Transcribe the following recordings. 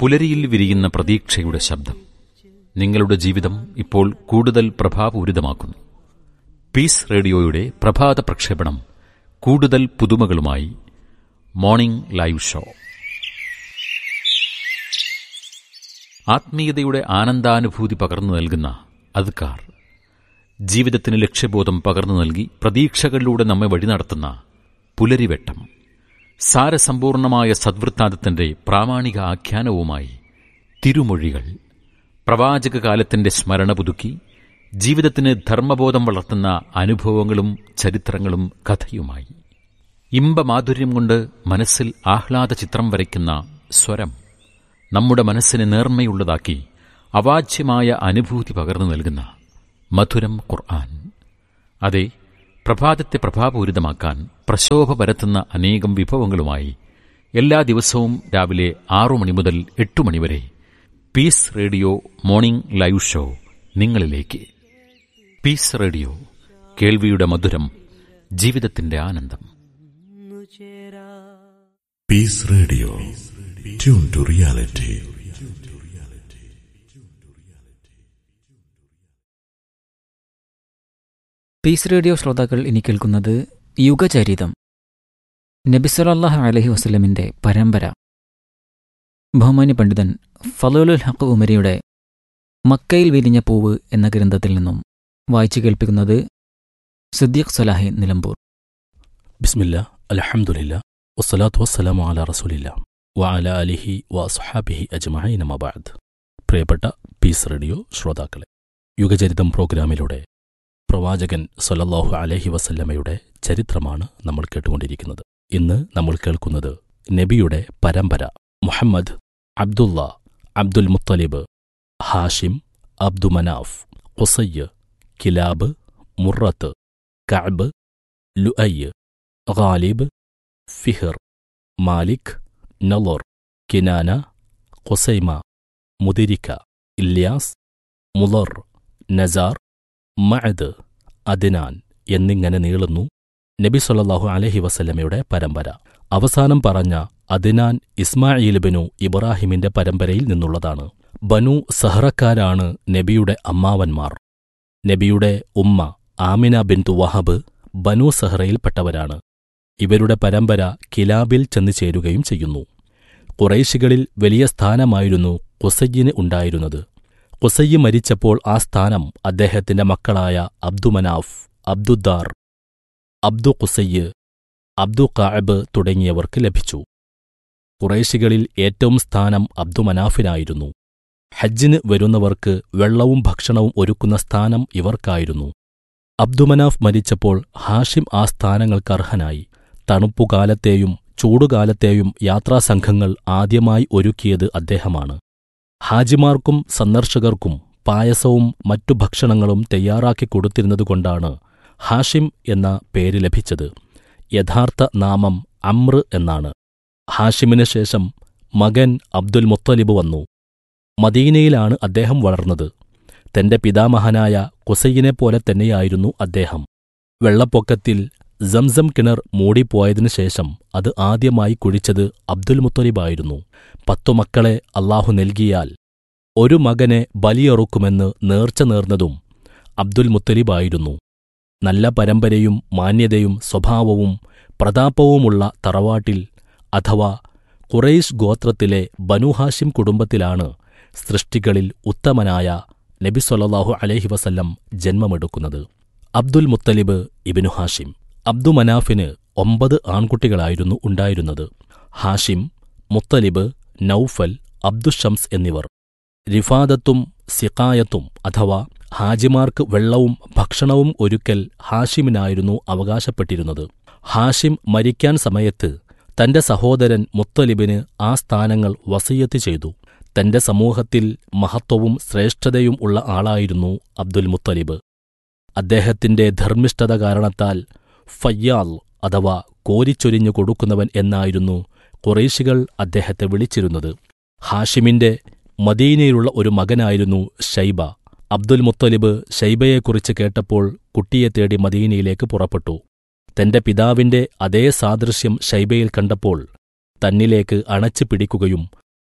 പുലരിയിൽ വിരിയുന്ന പ്രതീക്ഷയുടെ ശബ്ദം നിങ്ങളുടെ ജീവിതം ഇപ്പോൾ കൂടുതൽ പ്രഭാപൂരിതമാക്കുന്നു പീസ് റേഡിയോയുടെ പ്രഭാത പ്രക്ഷേപണം കൂടുതൽ പുതുമകളുമായി മോർണിംഗ് ലൈവ് ഷോ ആത്മീയതയുടെ ആനന്ദാനുഭൂതി പകർന്നു നൽകുന്ന അദ്കാർ ജീവിതത്തിന് ലക്ഷ്യബോധം പകർന്നു നൽകി പ്രതീക്ഷകളിലൂടെ നമ്മെ വഴി നടത്തുന്ന പുലരിവെട്ടം സാരസമ്പൂർണമായ സദ്വൃത്താന്തത്തിന്റെ പ്രാമാണിക ആഖ്യാനവുമായി തിരുമൊഴികൾ പ്രവാചക കാലത്തിന്റെ സ്മരണ പുതുക്കി ജീവിതത്തിന് ധർമ്മബോധം വളർത്തുന്ന അനുഭവങ്ങളും ചരിത്രങ്ങളും കഥയുമായി ഇമ്പമാധുര്യം കൊണ്ട് മനസ്സിൽ ആഹ്ലാദ ചിത്രം വരയ്ക്കുന്ന സ്വരം നമ്മുടെ മനസ്സിനെ നേർമ്മയുള്ളതാക്കി അവാച്യമായ അനുഭൂതി പകർന്നു നൽകുന്ന മധുരം ഖുർആൻ അതെ പ്രഭാതത്തെ പ്രഭാപൂരിതമാക്കാൻ പ്രശോഭ പരത്തുന്ന അനേകം വിഭവങ്ങളുമായി എല്ലാ ദിവസവും രാവിലെ ആറു മണി മുതൽ എട്ടു മണിവരെ Peace Radio morning live show നിങ്ങളിലേക്ക് പീസ് റേഡിയോ കേൾവിയുടെ മധുരം ജീവിതത്തിന്റെ ആനന്ദം Peace Radio. Tune to reality. Peace Radio ശ്രോതാക്കൾ ഇനി കേൾക്കുന്നത് യുഗചരിതം നബിസലാഹ് അലഹി വസ്ലമിൻ്റെ പരമ്പര ബഹുമാന്യ പണ്ഡിതൻ ഫലോലുൽ ഹക്ക് ഉമരിയുടെ മക്കയിൽ വിരിഞ്ഞ പൂവ് എന്ന ഗ്രന്ഥത്തിൽ നിന്നും വായിച്ചു കേൾപ്പിക്കുന്നത് സിദ്ദീഖ് സലാഹി നിലമ്പൂർ ബിസ്മില്ല അലഹമുല്ല വസ്സലാത്തു വസ്സലാമു അല റസൂലില്ല വഅല അലിഹി വസുഹാബിഹി അജ്മഈന മബഅദ് പ്രിയപ്പെട്ട പീസ് റേഡിയോ ശ്രോതാക്കളെ യുഗചരിതം പ്രോഗ്രാമിലൂടെ പ്രവാചകൻ സൊലല്ലാഹു അലഹി വസല്ലമയുടെ ചരിത്രമാണ് നമ്മൾ കേട്ടുകൊണ്ടിരിക്കുന്നത് ഇന്ന് നമ്മൾ കേൾക്കുന്നത് നബിയുടെ പരമ്പര Muhammad Abdullah Abdul Muttalib Hashim Abd Manaf Qusayy Kilab Murrah Kaab Luayy Ghalib Fihr Malik Nadr Kinana Khuzaima Mudrika Ilyas Mudar Nizar Maad Adnan എന്നിങ്ങനെ നീളുന്നു നബി സല്ലല്ലാഹു അലൈഹി വസല്ലമയുടെ പരമ്പര അവസാനം പറഞ്ഞ അദ്നാൻ ഇസ്മായിൽബിനു ഇബ്രാഹിമിന്റെ പരമ്പരയിൽ നിന്നുള്ളതാണ് ബനു സഹറക്കാരാണ് നബിയുടെ അമ്മാവന്മാർ നബിയുടെ ഉമ്മ ആമിന ബിന്തു വഹബ് ബനു സഹറയിൽപ്പെട്ടവരാണ് ഇവരുടെ പരമ്പര കിലാബിൽ ചെന്നു ചേരുകയും ചെയ്യുന്നു കുറൈശികളിൽ വലിയ സ്ഥാനമായിരുന്നു കുസയ്യിന് ഉണ്ടായിരുന്നത് കുസയ്യ് മരിച്ചപ്പോൾ ആ സ്ഥാനം അദ്ദേഹത്തിന്റെ മക്കളായ അബ്ദുമനാഫ് അബ്ദുദ്ദാർ അബ്ദു കുസയ്യ് അബ്ദു കാഅബ് തുടങ്ങിയവർക്ക് ലഭിച്ചു കുറേശികളിൽ ഏറ്റവും സ്ഥാനം അബ്ദുമനാഫിനായിരുന്നു ഹജ്ജിന് വരുന്നവർക്ക് വെള്ളവും ഭക്ഷണവും ഒരുക്കുന്ന സ്ഥാനം ഇവർക്കായിരുന്നു അബ്ദുമനാഫ് മരിച്ചപ്പോൾ ഹാഷിം ആ സ്ഥാനങ്ങൾക്ക് അർഹനായി തണുപ്പുകാലത്തെയും ചൂടുകാലത്തെയും യാത്രാസംഘങ്ങൾ ആദ്യമായി ഒരുക്കിയത് അദ്ദേഹമാണ് ഹാജിമാർക്കും സന്ദർശകർക്കും പായസവും മറ്റു ഭക്ഷണങ്ങളും തയ്യാറാക്കി കൊടുത്തിരുന്നതുകൊണ്ടാണ് ഹാഷിം എന്ന പേര് ലഭിച്ചത് യഥാർത്ഥ നാമം അമ്ര് എന്നാണ് ഹാഷിമിന് ശേഷം മകൻ അബ്ദുൽ മുത്തലിബ് വന്നു മദീനയിലാണ് അദ്ദേഹം വളർന്നത് തന്റെ പിതാമഹനായ കുസൈനെപ്പോലെ തന്നെയായിരുന്നു അദ്ദേഹം വെള്ളപ്പൊക്കത്തിൽ സംസം കിണർ മൂടിപ്പോയതിനു ശേഷം അത് ആദ്യമായി കുഴിച്ചത് അബ്ദുൽ മുത്തലിബായിരുന്നു പത്തു മക്കളെ അള്ളാഹു നൽകിയാൽ ഒരു മകനെ ബലിയറുക്കുമെന്ന് നേർച്ച നേർന്നതും അബ്ദുൽ മുത്തലിബായിരുന്നു നല്ല പരമ്പരയും മാന്യതയും സ്വഭാവവും പ്രതാപവുമുള്ള തറവാട്ടിൽ അഥവാ ഖുറൈശ് ഗോത്രത്തിലെ ബനുഹാഷിം കുടുംബത്തിലാണ് സൃഷ്ടികളിൽ ഉത്തമനായ നബി സൊല്ലാഹു അലൈഹി വസല്ലം ജന്മമെടുക്കുന്നത് അബ്ദുൽ മുത്തലിബ് ഇബിനു ഹാഷിം അബ്ദു മനാഫിന് ഒമ്പത് ആൺകുട്ടികളായിരുന്നു ഉണ്ടായിരുന്നത് ഹാഷിം മുത്തലിബ് നൌഫൽ അബ്ദുഷംസ് എന്നിവർ റിഫാദത്തും സിക്കായത്തും അഥവാ ഹാജിമാർക്ക് വെള്ളവും ഭക്ഷണവും ഒരുക്കൽ ഹാഷിമിനായിരുന്നു അവകാശപ്പെട്ടിരുന്നത് ഹാഷിം മരിക്കാൻ സമയത്ത് തന്റെ സഹോദരൻ മുത്തലിബിന് ആ സ്ഥാനങ്ങൾ വസയ്യത്ത് ചെയ്തു തന്റെ സമൂഹത്തിൽ മഹത്വവും ശ്രേഷ്ഠതയും ഉള്ള ആളായിരുന്നു അബ്ദുൽ മുത്തലിബ് അദ്ദേഹത്തിന്റെ ധർമ്മിഷ്ഠത കാരണത്താൽ ഫയ്യാൽ അഥവാ കോരിച്ചൊരിഞ്ഞു കൊടുക്കുന്നവൻ എന്നായിരുന്നു കുറേശികൾ അദ്ദേഹത്തെ വിളിച്ചിരുന്നത് ഹാഷിമിന്റെ മദീനയിലുള്ള ഒരു മകനായിരുന്നു ഷൈബ അബ്ദുൽ മുത്തലിബ് ഷൈബയെക്കുറിച്ച് കേട്ടപ്പോൾ കുട്ടിയെ തേടി മദീനയിലേക്ക് പുറപ്പെട്ടു തന്റെ പിതാവിന്റെ അതേ സാദൃശ്യം ഷൈബയിൽ കണ്ടപ്പോൾ തന്നിലേക്ക് അണച്ചു പിടിക്കുകയും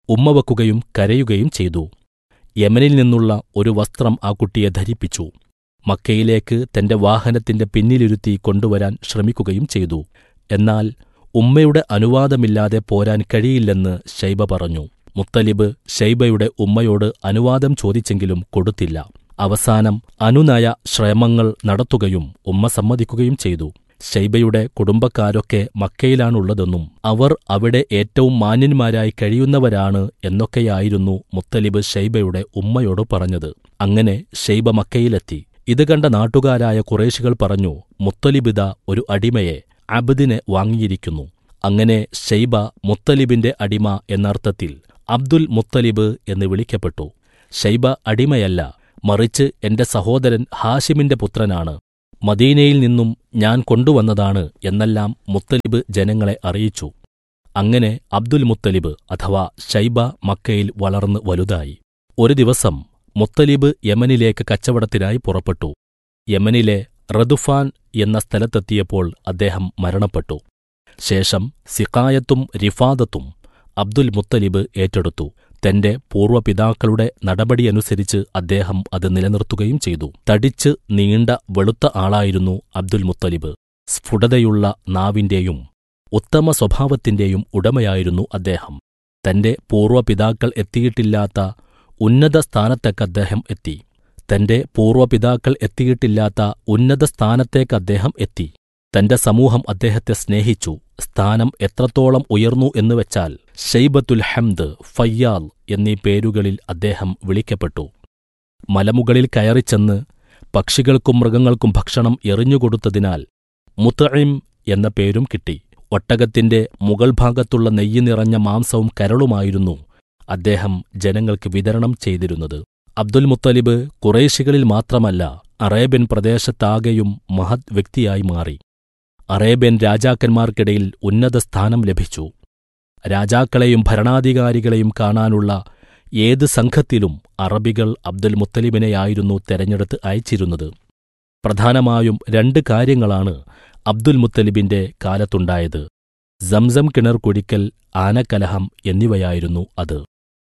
ഉമ്മ വെക്കുകയും കരയുകയും ചെയ്തു യമനിൽ നിന്നുള്ള ഒരു വസ്ത്രം ആ കുട്ടിയെ ധരിപ്പിച്ചു മക്കയിലേക്ക് തന്റെ വാഹനത്തിന്റെ പിന്നിലിരുത്തി കൊണ്ടുവരാൻ ശ്രമിക്കുകയും ചെയ്തു എന്നാൽ ഉമ്മയുടെ അനുവാദമില്ലാതെ പോരാൻ കഴിയില്ലെന്ന് ഷൈബ പറഞ്ഞു മുത്തലിബ് ഷൈബയുടെ ഉമ്മയോട് അനുവാദം ചോദിച്ചെങ്കിലും കൊടുത്തില്ല അവസാനം അനുനയ ശ്രമങ്ങൾ നടത്തുകയും ഉമ്മ സമ്മതിക്കുകയും ചെയ്തു ഷൈബയുടെ കുടുംബക്കാരൊക്കെ മക്കയിലാണുള്ളതെന്നും അവർ അവിടെ ഏറ്റവും മാന്യന്മാരായി കഴിയുന്നവരാണ് എന്നൊക്കെയായിരുന്നു മുത്തലിബ് ഷൈബയുടെ ഉമ്മയോട് പറഞ്ഞത് അങ്ങനെ ഷൈബ മക്കയിലെത്തി ഇത് കണ്ട നാട്ടുകാരായ കുറേശികൾ പറഞ്ഞു മുത്തലിബിത ഒരു അടിമയെ അബ്ദിനെ വാങ്ങിയിരിക്കുന്നു അങ്ങനെ ഷൈബ മുത്തലിബിന്റെ അടിമ എന്നർത്ഥത്തിൽ അബ്ദുൽ മുത്തലിബ് എന്ന് വിളിക്കപ്പെട്ടു ഷൈബ അടിമയല്ല മറിച്ച് എന്റെ സഹോദരൻ ഹാഷിമിന്റെ പുത്രനാണ് മദീനയിൽ നിന്നും ഞാൻ കൊണ്ടുവന്നതാണ് എന്നെല്ലാം മുത്തലിബ് ജനങ്ങളെ അറിയിച്ചു അങ്ങനെ അബ്ദുൽ മുത്തലിബ് അഥവാ ഷൈബ മക്കയിൽ വളർന്ന് വലുതായി ഒരു ദിവസം മുത്തലിബ് യമനിലേക്ക് കച്ചവടത്തിനായി പുറപ്പെട്ടു യമനിലെ റദുഫാൻ എന്ന സ്ഥലത്തെത്തിയപ്പോൾ അദ്ദേഹം മരണപ്പെട്ടു ശേഷം സിക്കായത്തും റിഫാദത്തും അബ്ദുൽ മുത്തലിബ് ഏറ്റെടുത്തു തന്റെ പൂർവ്വപിതാക്കളുടെ നടപടിയനുസരിച്ച് അദ്ദേഹം അത് നിലനിർത്തുകയും ചെയ്തു തടിച്ച് നീണ്ട വെളുത്ത ആളായിരുന്നു അബ്ദുൽ മുത്തലിബ് സ്ഫുടതയുള്ള നാവിന്റെയും ഉത്തമ സ്വഭാവത്തിന്റെയും ഉടമയായിരുന്നു അദ്ദേഹം തന്റെ പൂർവ്വപിതാക്കൾ എത്തിയിട്ടില്ലാത്ത ഉന്നത സ്ഥാനത്തേക്ക് അദ്ദേഹം എത്തി തന്റെ പൂർവ്വപിതാക്കൾ എത്തിയിട്ടില്ലാത്ത ഉന്നത സ്ഥാനത്തേക്ക് അദ്ദേഹം എത്തി തന്റെ സമൂഹം അദ്ദേഹത്തെ സ്നേഹിച്ചു സ്ഥാനം എത്രത്തോളം ഉയർന്നു എന്നുവെച്ചാൽ ഷെയ്ബത്തുൽ ഹംദ് ഫയ്യാൽ എന്നീ പേരുകളിൽ അദ്ദേഹം വിളിക്കപ്പെട്ടു മലമുകളിൽ കയറിച്ചെന്ന് പക്ഷികൾക്കും മൃഗങ്ങൾക്കും ഭക്ഷണം എറിഞ്ഞുകൊടുത്തതിനാൽ മുത്തഇം എന്ന പേരും കിട്ടി ഒട്ടകത്തിന്റെ മുകൾ ഭാഗത്തുള്ള നെയ്യ് നിറഞ്ഞ മാംസവും കരളുമായിരുന്നു അദ്ദേഹം ജനങ്ങൾക്ക് വിതരണം ചെയ്തിരുന്നത് അബ്ദുൽ മുത്തലിബ് കുറേശികളിൽ മാത്രമല്ല അറേബ്യൻ പ്രദേശത്താകെയും മഹത് വ്യക്തിയായി മാറി അറേബ്യൻ രാജാക്കന്മാർക്കിടയിൽ ഉന്നത സ്ഥാനം ലഭിച്ചു രാജാക്കളെയും ഭരണാധികാരികളെയും കാണാനുള്ള ഏത് സംഘത്തിലും അറബികൾ അബ്ദുൽ മുത്തലിബിനെയായിരുന്നു തെരഞ്ഞെടുത്ത് അയച്ചിരുന്നത് പ്രധാനമായും രണ്ട് കാര്യങ്ങളാണ് അബ്ദുൽ മുത്തലിബിന്റെ കാലത്തുണ്ടായത് സംസം കിണർ കുഴിക്കൽ ആനക്കലഹം എന്നിവയായിരുന്നു അത്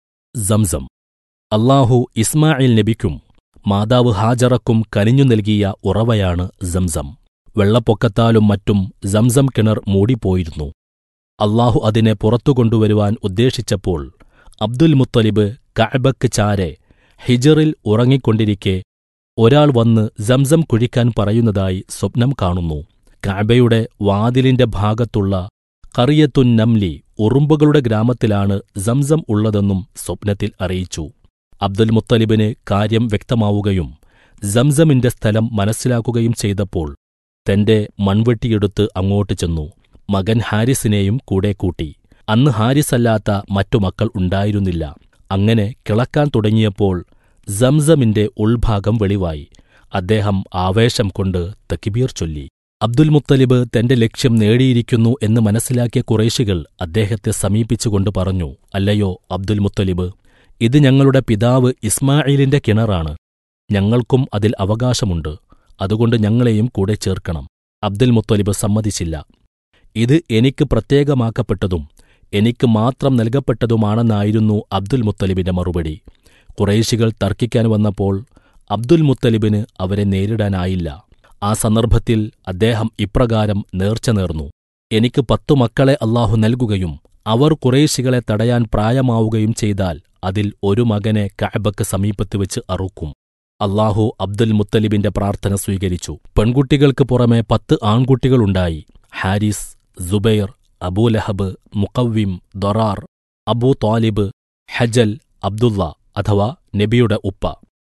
സംസം അള്ളാഹു ഇസ്മായിൽ നബിക്കും മാതാവ് ഹാജറക്കും കനിഞ്ഞു നൽകിയ ഉറവയാണ് സംസം വെള്ളപ്പൊക്കത്താലും മറ്റും സംസം കിണർ മൂടിപ്പോയിരുന്നു അള്ളാഹു അതിനെ പുറത്തു കൊണ്ടുവരുവാൻ ഉദ്ദേശിച്ചപ്പോൾ അബ്ദുൽ മുത്തലിബ് കഅബക്ക് ചാരെ ഹിജറിൽ ഉറങ്ങിക്കൊണ്ടിരിക്കെ ഒരാൾ വന്ന് സംസം കുഴിക്കാൻ പറയുന്നതായി സ്വപ്നം കാണുന്നു കഅബയുടെ വാതിലിന്റെ ഭാഗത്തുള്ള കറിയത്തുൻ നംലി ഉറുമ്പുകളുടെ ഗ്രാമത്തിലാണ് സംസം ഉള്ളതെന്നും സ്വപ്നത്തിൽ അറിയിച്ചു അബ്ദുൽ മുത്തലിബിന് കാര്യം വ്യക്തമാവുകയും സംസമിന്റെ സ്ഥലം മനസ്സിലാക്കുകയും ചെയ്തപ്പോൾ തന്റെ മൺവെട്ടിയെടുത്ത് അങ്ങോട്ട് ചെന്നു മകൻ ഹാരിസിനെയും കൂടെ കൂട്ടി അന്ന് ഹാരിസല്ലാത്ത മറ്റു മക്കൾ ഉണ്ടായിരുന്നില്ല അങ്ങനെ കിളക്കാൻ തുടങ്ങിയപ്പോൾ സംസമിന്റെ ഉൾഭാഗം വെളിവായി അദ്ദേഹം ആവേശം കൊണ്ട് തക്കിബീർ ചൊല്ലി അബ്ദുൽ മുത്തലിബ് തന്റെ ലക്ഷ്യം നേടിയിരിക്കുന്നു എന്ന് മനസ്സിലാക്കിയ കുറേശികൾ അദ്ദേഹത്തെ സമീപിച്ചുകൊണ്ട് പറഞ്ഞു അല്ലയോ അബ്ദുൽ മുത്തലിബ് ഇത് ഞങ്ങളുടെ പിതാവ് ഇസ്മായിലിന്റെ കിണറാണ് ഞങ്ങൾക്കും അതിൽ അവകാശമുണ്ട് അതുകൊണ്ട് ഞങ്ങളെയും കൂടെ ചേർക്കണം അബ്ദുൽ മുത്തലിബ് സമ്മതിച്ചില്ല ഇത് എനിക്ക് പ്രത്യേകമാക്കപ്പെട്ടതും എനിക്ക് മാത്രം നൽകപ്പെട്ടതുമാണെന്നായിരുന്നു അബ്ദുൽ മുത്തലിബിന്റെ മറുപടി കുറേശികൾ തർക്കിക്കാൻ വന്നപ്പോൾ അബ്ദുൽ മുത്തലിബിന് അവരെ നേരിടാനായില്ല ആ സന്ദർഭത്തിൽ അദ്ദേഹം ഇപ്രകാരം നേർച്ച നേർന്നു എനിക്ക് പത്തു മക്കളെ അള്ളാഹു നൽകുകയും അവർ കുറേശികളെ തടയാൻ പ്രായമാവുകയും ചെയ്താൽ അതിൽ ഒരു മകനെ കഅബക്ക് സമീപത്ത് വെച്ച് അറുക്കും അള്ളാഹു അബ്ദുൽ മുത്തലിബിന്റെ പ്രാർത്ഥന സ്വീകരിച്ചു പെൺകുട്ടികൾക്ക് പുറമെ പത്ത് ആൺകുട്ടികളുണ്ടായി Haris Zubair Abu Lahab Muqawwim Dirar Abu Talib Hajal Abdullah അഥവാ നബിയുടെ ഉപ്പ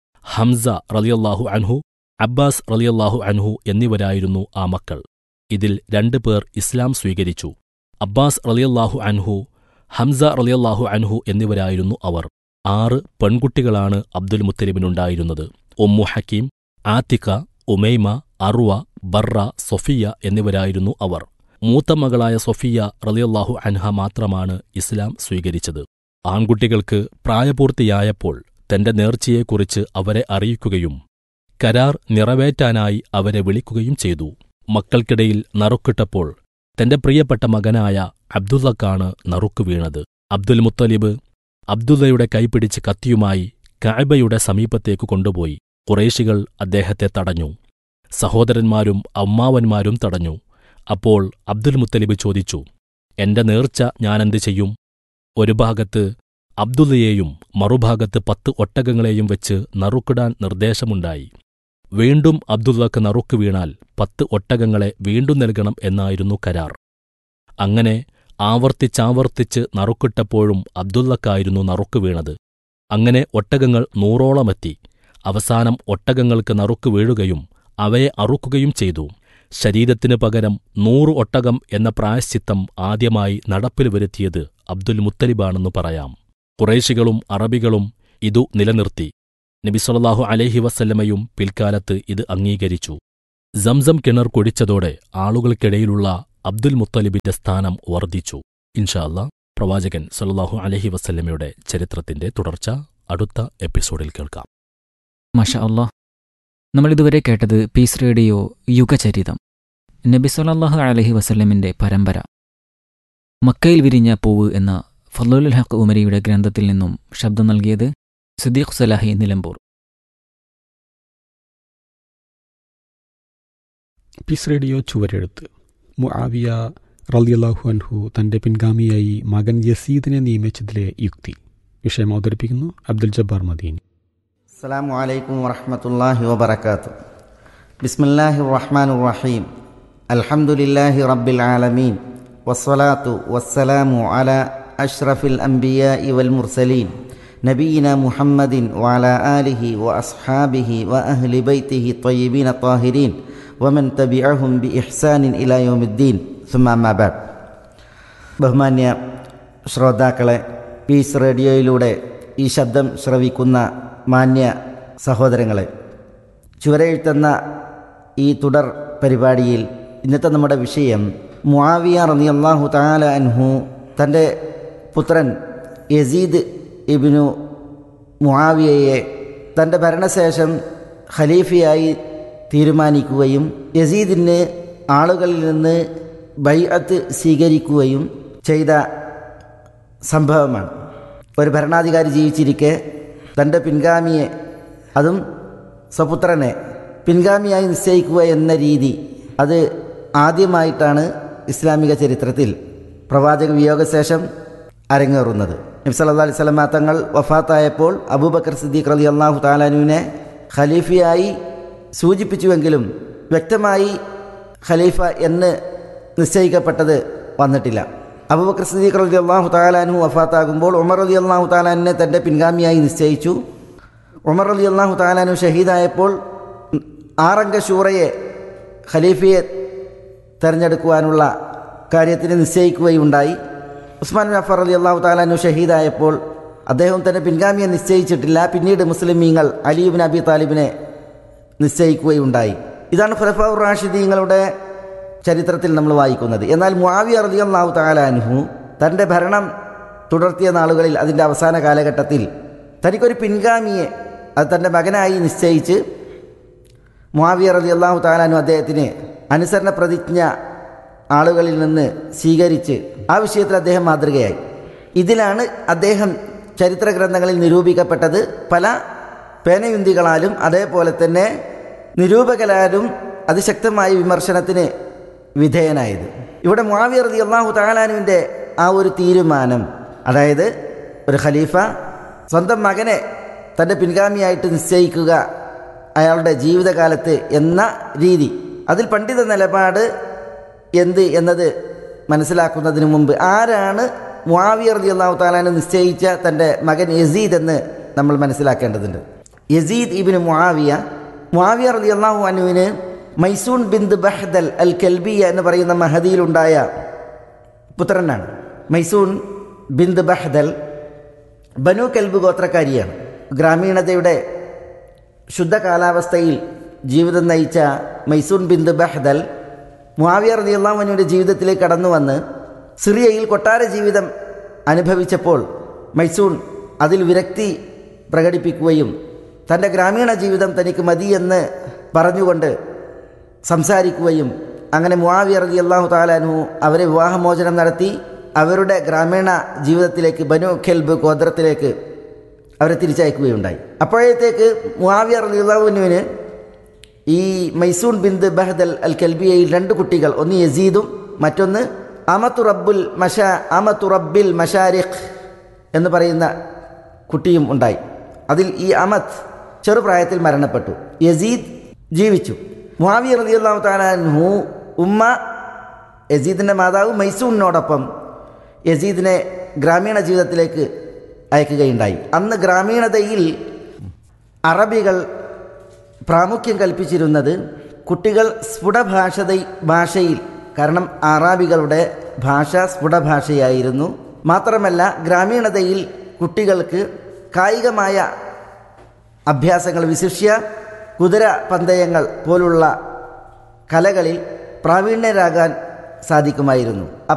ഹംസ റളിയല്ലാഹു അൻഹു അബ്ബാസ് റളിയല്ലാഹു അൻഹു എന്നിവരായിരുന്നു ആ മക്കൾ ഇതിൽ രണ്ടു പേർ ഇസ്ലാം സ്വീകരിച്ചു അബ്ബാസ് റളിയല്ലാഹു അൻഹു ഹംസ റളിയല്ലാഹു അൻഹു എന്നിവരായിരുന്നു അവർ ആറ് പെൺകുട്ടികളാണ് അബ്ദുൽ മുത്തലിബിനുണ്ടായിരുന്നത് Ummu Hakeem Athika Umaima Arwa Barra Sofia എന്നിവരായിരുന്നു അവർ മൂത്ത മകളായ സൊഫിയ റളിയല്ലാഹു അൻഹ മാത്രമാണ് ഇസ്ലാം സ്വീകരിച്ചത് ആൺകുട്ടികൾക്ക് പ്രായപൂർത്തിയായപ്പോൾ തന്റെ നേർച്ചയെക്കുറിച്ച് അവരെ അറിയിക്കുകയും കരാർ നിറവേറ്റാനായി അവരെ വിളിക്കുകയും ചെയ്തു മക്കൾക്കിടയിൽ നറുക്കിട്ടപ്പോൾ തന്റെ പ്രിയപ്പെട്ട മകനായ അബ്ദുള്ളക്കാണ് നറുക്കു വീണത് അബ്ദുൽ മുത്തലിബ് അബ്ദുള്ളയുടെ കൈപിടിച്ച് കത്തിയുമായി കഅബയുടെ സമീപത്തേക്ക് കൊണ്ടുപോയി കുറേശികൾ അദ്ദേഹത്തെ തടഞ്ഞു സഹോദരന്മാരും അമ്മാവന്മാരും തടഞ്ഞു അപ്പോൾ അബ്ദുൽ മുത്തലിബ് ചോദിച്ചു എന്റെ നേർച്ച ഞാനെന്ത് ചെയ്യും ഒരു ഭാഗത്ത് അബ്ദുള്ളയെയും മറുഭാഗത്ത് പത്ത് ഒട്ടകങ്ങളെയും വെച്ച് നറുക്കിടാൻ നിർദ്ദേശമുണ്ടായി വീണ്ടും അബ്ദുള്ളക്ക് നറുക്ക് വീണാൽ പത്ത് ഒട്ടകങ്ങളെ വീണ്ടും നൽകണം എന്നായിരുന്നു കരാർ അങ്ങനെ ആവർത്തിച്ചാവർത്തിച്ച് നറുക്കിട്ടപ്പോഴും അബ്ദുള്ളക്കായിരുന്നു നറുക്ക് വീണത് അങ്ങനെ ഒട്ടകങ്ങൾ നൂറോളമെത്തി അവസാനം ഒട്ടകങ്ങൾക്ക് നറുക്ക് വീഴുകയും അവയെ അറുക്കുകയും ചെയ്തു ശരീരത്തിന് പകരം നൂറ് ഒട്ടകം എന്ന പ്രായശ്ചിത്തം ആദ്യമായി നടപ്പിൽ വരുത്തിയത് അബ്ദുൽ മുത്തലിബാണെന്നു പറയാം കുറേശികളും അറബികളും ഇതു നിലനിർത്തി നബിസ്വല്ലാഹു അലൈഹി വസല്ലമയും പിൽക്കാലത്ത് ഇത് അംഗീകരിച്ചു സംസം കിണർ കുഴിച്ചതോടെ ആളുകൾക്കിടയിലുള്ള അബ്ദുൽ മുത്തലിബിന്റെ സ്ഥാനം വർദ്ധിച്ചു ഇൻഷാ അല്ലാ പ്രവാചകൻ സല്ലല്ലാഹു അലൈഹി വസല്ലമയുടെ ചരിത്രത്തിന്റെ തുടർച്ച അടുത്ത എപ്പിസോഡിൽ കേൾക്കാം മഷ അള്ളാഹ് നമ്മളിതുവരെ കേട്ടത് പീസ് റേഡിയോ യുഗചരിതം നബി സല്ലല്ലാഹു അലൈഹി വസല്ലമിന്റെ പരമ്പര മക്കയിൽ വിരിഞ്ഞ പൂവ് എന്ന ഫലുൽ ഹക്ക് ഉമരിയുടെ ഗ്രന്ഥത്തിൽ നിന്നും ശബ്ദം നൽകിയത് സിദ്ദീഖ് സലാഹി നിലമ്പൂർ പീസ് റേഡിയോ ചുവരെഴുത്ത് മുആവിയ റളിയല്ലാഹു അൻഹു തൻ്റെ പിൻഗാമിയായി മകൻ യസീദിനെ നിയമിച്ചതിലെ യുക്തി വിഷയം അവതരിപ്പിക്കുന്നു അബ്ദുൽ ജബ്ബാർ മദീനി السلام عليكم ورحمة الله وبركاته بسم الله الرحمن الرحيم الحمد لله رب العالمين والصلاة والسلام على أشرف الأنبياء والمرسلين نبينا محمد وعلى آله وأصحابه وأهل بيته الطيبين الطاهرين ومن تبعهم بإحسان إلى يوم الدين ثم أما بعد ബഹുമാന്യ ശ്രോതാക്കളെ പീസ് റേഡിയോയിലൂടെ ഈ ശബ്ദം ശ്രവിക്കുന്ന മാന്യ സഹോദരങ്ങളെ ചുവരെഴുത്തുന്ന ഈ തുടർ പരിപാടിയിൽ ഇന്നത്തെ നമ്മുടെ വിഷയം മുആവിയ റളിയല്ലാഹു തആല അൻഹു തൻ്റെ പുത്രൻ യസീദ് ഇബ്നു മുആവിയയെ തൻ്റെ ഭരണശേഷം ഖലീഫയായി തീരുമാനിക്കുകയും യസീദിന് ആളുകളിൽ നിന്ന് ബൈഅത്ത് സ്വീകരിക്കുകയും ചെയ്ത സംഭവമാണ് ഒരു ഭരണാധികാരി ജീവിച്ചിരിക്കെ തൻ്റെ പിൻഗാമിയെ അതും സ്വപുത്രനെ പിൻഗാമിയായി നിശ്ചയിക്കുക എന്ന രീതി അത് ആദ്യമായിട്ടാണ് ഇസ്ലാമിക ചരിത്രത്തിൽ പ്രവാചക വിയോഗശേഷം അരങ്ങേറുന്നത് നബ്സല്ലാ അലൈഹി സ്വലമാ തങ്ങൾ വഫാത്തായപ്പോൾ അബൂബക്കർ സിദ്ദീഖ് റലി അള്ളാഹു താലാനുവിനെ ഖലീഫയായി സൂചിപ്പിച്ചുവെങ്കിലും വ്യക്തമായി ഖലീഫ എന്ന് നിശ്ചയിക്കപ്പെട്ടത് വന്നിട്ടില്ല അബൂബക്കർ സിദ്ദീഖ് റലി അള്ളാഹു താലാനു വഫാത്താകുമ്പോൾ ഉമർ അലി അള്ളാഹു താലാനെ തൻ്റെ പിൻഗാമിയായി നിശ്ചയിച്ചു ഉമർ അലി അള്ളാഹു താലാനു ഷഹീദായപ്പോൾ ആറംഗ ഷൂറയെ ഖലീഫയെ തെരഞ്ഞെടുക്കുവാനുള്ള കാര്യത്തിന് നിശ്ചയിക്കുകയുണ്ടായി ഉസ്മാൻ ജഫർ അലി അള്ളാഹു താലാനു ഷഹീദായപ്പോൾ അദ്ദേഹം തൻ്റെ പിൻഗാമിയെ നിശ്ചയിച്ചിട്ടില്ല പിന്നീട് മുസ്ലിമീങ്ങൾ അലിയുബിൻ അബി താലിബിനെ നിശ്ചയിക്കുകയുണ്ടായി ഇതാണ് ഖുലഫാഉർ റാഷിദീങ്ങളുടെ ചരിത്രത്തിൽ നമ്മൾ വായിക്കുന്നത് എന്നാൽ മുആവിയ റളിയല്ലാഹു തആല അൻഹു തൻ്റെ ഭരണം തുടർത്തിയ നാളുകളിൽ അതിൻ്റെ അവസാന കാലഘട്ടത്തിൽ തനിക്കൊരു പിൻഗാമിയെ അത് തൻ്റെ മകനായി നിശ്ചയിച്ച് മുആവിയ റളിയല്ലാഹു തആല അൻഹു അദ്ദേഹത്തിന് അനുസരണ പ്രതിജ്ഞ ആളുകളിൽ നിന്ന് സ്വീകരിച്ച് ആ വിഷയത്തിൽ അദ്ദേഹം മാതൃകയായി ഇതിലാണ് അദ്ദേഹം ചരിത്ര ഗ്രന്ഥങ്ങളിൽ നിരൂപിക്കപ്പെട്ടത് പല പേനയുന്തികളാലും അതേപോലെ തന്നെ നിരൂപകരാലും അതിശക്തമായ വിമർശനത്തിന് വിധേയനായത് ഇവിടെ മുആവിയ റതി അള്ളാഹു താലാനുവിൻ്റെ ആ ഒരു തീരുമാനം അതായത് ഒരു ഖലീഫ സ്വന്തം മകനെ തൻ്റെ പിൻഗാമിയായിട്ട് നിശ്ചയിക്കുക അയാളുടെ ജീവിതകാലത്ത് എന്ന രീതി അതിൽ പണ്ഡിത നിലപാട് എന്ത് എന്നത് മനസ്സിലാക്കുന്നതിന് മുമ്പ് ആരാണ് മുആവിയ റതി അള്ളാഹു താലാന് നിശ്ചയിച്ച തൻ്റെ മകൻ യസീദ് എന്ന് നമ്മൾ മനസ്സിലാക്കേണ്ടതുണ്ട് യസീദ് ഇബിന് മുആവിയ മുആവിയ റതി അള്ളാഹു അനുവിന് മൈസൂൺ ബിന്ദ് ബഹ്ദൽ അൽ കൽബിയ എന്ന് പറയുന്ന മഹദിയിലുണ്ടായ പുത്രനാണ് മൈസൂൺ ബിന്ദ് ബഹ്ദൽ ബനു കൽബ് ഗോത്രക്കാരിയാണ് ഗ്രാമീണതയുടെ ശുദ്ധ കാലാവസ്ഥയിൽ ജീവിതം നയിച്ച മൈസൂൺ ബിന്ദ് ബഹ്ദൽ മുആവിയ റളിയല്ലാഹുവിൻ്റെ ജീവിതത്തിലേക്ക് കടന്നു വന്ന് സിറിയയിൽ കൊട്ടാര ജീവിതം അനുഭവിച്ചപ്പോൾ മൈസൂൺ അതിൽ വിരക്തി പ്രകടിപ്പിക്കുകയും തൻ്റെ ഗ്രാമീണ ജീവിതം തനിക്ക് മതിയെന്ന് പറഞ്ഞുകൊണ്ട് സംസാരിക്കുകയും അങ്ങനെ മുആവിയ റളിയല്ലാഹു തആലാനു അവരെ വിവാഹമോചനം നടത്തി അവരുടെ ഗ്രാമീണ ജീവിതത്തിലേക്ക് ബനു ഖെൽബ് ഗോത്രത്തിലേക്ക് അവരെ തിരിച്ചയക്കുകയുണ്ടായി അപ്പോഴത്തേക്ക് മുആവിയ റളിയല്ലാഹുവിനുവിന് ഈ മൈസൂൺ ബിന്ദ് ബഹദൽ അൽ കൽബിയയിൽ രണ്ട് കുട്ടികൾ ഒന്ന് യസീദും മറ്റൊന്ന് അമത്തു റബ്ബുൽ മഷ അമത്തു റബ്ബിൽ മഷാരിഖ് എന്ന് പറയുന്ന കുട്ടിയും ഉണ്ടായി അതിൽ ഈ അമത്ത് ചെറുപ്രായത്തിൽ മരണപ്പെട്ടു യസീദ് ജീവിച്ചു മുഹാവി റളിയല്ലാഹു താലാൻഹു ഉമ്മ യസീദിൻ്റെ മാതാവ് മൈസൂണിനോടൊപ്പം യസീദിനെ ഗ്രാമീണ ജീവിതത്തിലേക്ക് അയക്കുകയുണ്ടായി അന്ന് ഗ്രാമീണതയിൽ അറബികൾ പ്രാമുഖ്യം കൽപ്പിച്ചിരുന്നത് കുട്ടികൾ സ്ഫുടഭാഷത ഭാഷയിൽ കാരണം അറാബികളുടെ ഭാഷ സ്ഫുടഭാഷയായിരുന്നു മാത്രമല്ല ഗ്രാമീണതയിൽ കുട്ടികൾക്ക് കായികമായ അഭ്യാസങ്ങൾ വിശിഷ്യ കുതിര പന്തയങ്ങൾ പോലുള്ള കലകളിൽ പ്രാവീണ്യരാകാൻ സാധിക്കുമായിരുന്നു